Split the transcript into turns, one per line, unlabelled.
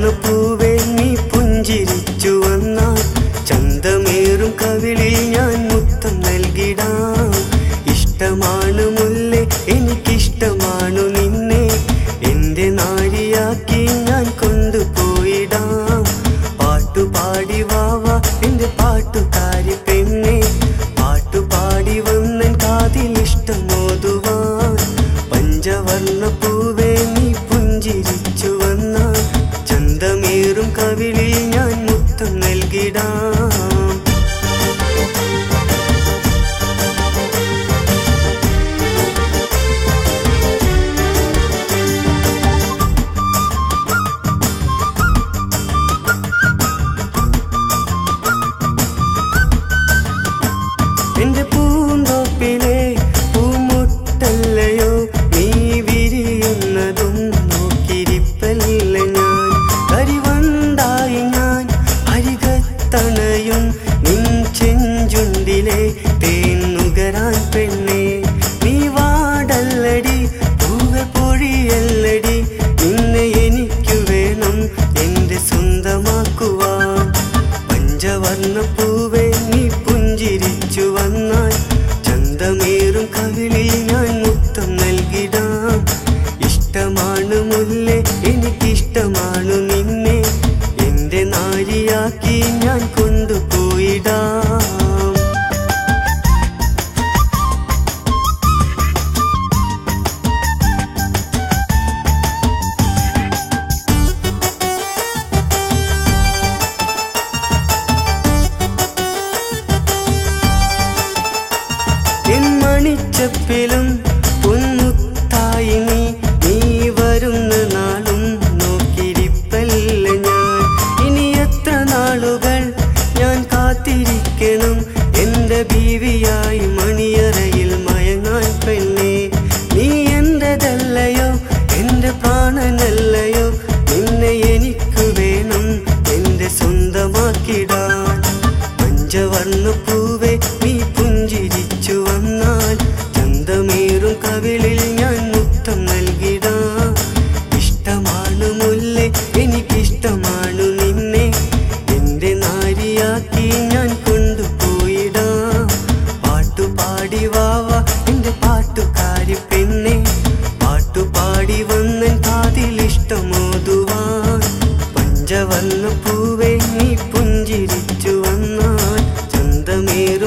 പൂവേ നീ പുഞ്ചിരിച്ചു വന്നാൽ ചന്തമേറും കവിളിൽ ഞാൻ മുത്തം നൽകിടാം ഇഷ്ടമാണ് മുല്ലേ എനിക്കിഷ്ടമാണു നിന്നെ എന്റെ നാരിയാക്കി ഞാൻ കൊണ്ടുപോയിടാം പാട്ടുപാടി വാവ എന്റെ പാട്ടുകാരി പെണ്ണെ പാട്ടുപാടി വന്നൻ കാതിൽ ഇഷ്ടമോതുവാൻ പഞ്ചവർണ്ണ പൂവേ നീ പുഞ്ചിരിച്ചു വന്നാൽ ചന്തമേറും കവിളിൽ ഞാൻ മുത്തം നൽകിടാം എന്റെ പൂന്തോപ്പിലെ പൂമുട്ടല്ലയോ നീ വിരിയുന്നതും നോക്കിരിപ്പല്ല ഞാൻ കരിവണ്ടായി ഞാൻ അരികത്തണയും നിൻ ചെഞ്ചുണ്ടിലെ തേൻ നുകരാൻ പെണ്ണേ നീ വാടല്ലടി പൂവെ പൊഴിയല്ലടി നിന്നെ എനിക്കു വേണം എന്റെ സ്വന്തമാക്കുവാൻ പഞ്ചവർണ്ണ പൂവേ നീ പുഞ്ചിരിച്ചു വന്നാൽ ചന്തമേറും കവിളിൽ ഞാൻ മുത്തം നൽകിടാം ഇഷ്ടമാണ് മുല്ലേ എനിക്കിഷ്ടമാണ് നിന്നെ എന്റെ നാരിയാക്കി ഞാൻ കൊണ്ടുപോയിടാം എൻ മണിച്ചപ്പിലും പൊന്നുത്തായി നീ നീ വരുന്ന നാളും നോക്കിരിപ്പല്ല ഞാൻ ഇനി എത്ര നാളുകൾ ഞാൻ കാത്തിരിക്കണം എന്റെ ബീവിയായി മണിയറയിൽ മയങ്ങാൻ പെണ്ണേ നീ എന്റെതല്ലയോ എന്റെ പ്രാണനല്ലയോ നിന്നെ എനിക്ക് വേണം എന്റെ സ്വന്തമാക്കിടാൻ പഞ്ചവർണ്ണ പൂവേ നീ പുഞ്ചിരിച്ചു വന്നാൽ ചന്തമേറും കവിളിൽ ഞാൻ മുത്തം നൽകിടാം ഇഷ്ടമാണ് മുല്ലേ എനിക്കിഷ്ടമാണ് നിന്നെ എന്റെ നാരിയാക്കി ഞാൻ കൊണ്ടുപോയിടാം പാട്ടുപാടി വാവ എന്റെ പാട്ടുകാരി പെണ്ണെ പാട്ടുപാടി വന്നൻ കാതിൽ ഇഷ്ടമോതുവാൻ പഞ്ചവർണ്ണ പൂവേ നീ പുഞ്ചിരിച്ചു വന്നാൽ ചന്തമേറും